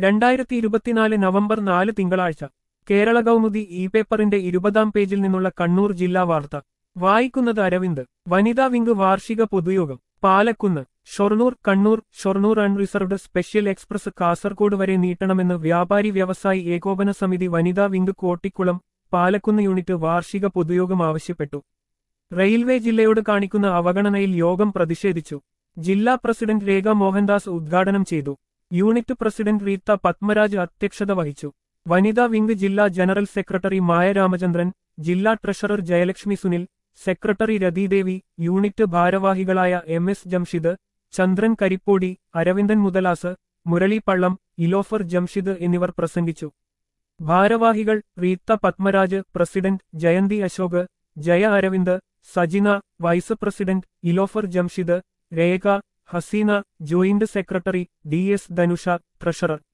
രണ്ടായിരത്തി ഇരുപത്തിനാല് നവംബർ നാല് തിങ്കളാഴ്ച കേരള കൗമുദി ഇ പേപ്പറിന്റെ ഇരുപതാം പേജിൽ നിന്നുള്ള കണ്ണൂർ ജില്ലാ വാർത്ത വായിക്കുന്നത് അരവിന്ദ് വനിതാ വിംഗ് വാർഷിക പൊതുയോഗം Palakkunnu Shoranur Kannur Shoranur unreserved special express Kasaragod വരെ നീട്ടണമെന്ന് വ്യാപാരി വ്യവസായി ഏകോപന സമിതി വനിതാ വിംഗ് കോട്ടിക്കുളം പാലക്കുന്ന് യൂണിറ്റ് വാർഷിക പൊതുയോഗം ആവശ്യപ്പെട്ടു റെയിൽവേ ജില്ലയോട് കാണിക്കുന്ന അവഗണനയിൽ യോഗം പ്രതിഷേധിച്ചു ജില്ലാ പ്രസിഡന്റ് രേഖ മോഹൻദാസ് ഉദ്ഘാടനം ചെയ്തു യൂണിറ്റ് പ്രസിഡന്റ് റീത്ത പത്മരാജ് അധ്യക്ഷത വഹിച്ചു വനിതാ വിംഗ് ജില്ലാ ജനറൽ സെക്രട്ടറി മായ രാമചന്ദ്രൻ ജില്ലാ treasurer Jayalakshmi Sunil secretary Rathidevi unit ഭാരവാഹികളായ എം എസ് ജംഷിദ് ചന്ദ്രൻ കരിപ്പോടി അരവിന്ദൻ മുതലാസ് മുരളി പള്ളം ഇലോഫർ ജംഷിദ് എന്നിവർ പ്രസംഗിച്ചു ഭാരവാഹികൾ Reetha Padmaraj president Jayanthi Ashok Jaya Aravind Sajina vice president Ilofar Jamshid Rekha Haseena joint secretary D S Dhanusha treasurer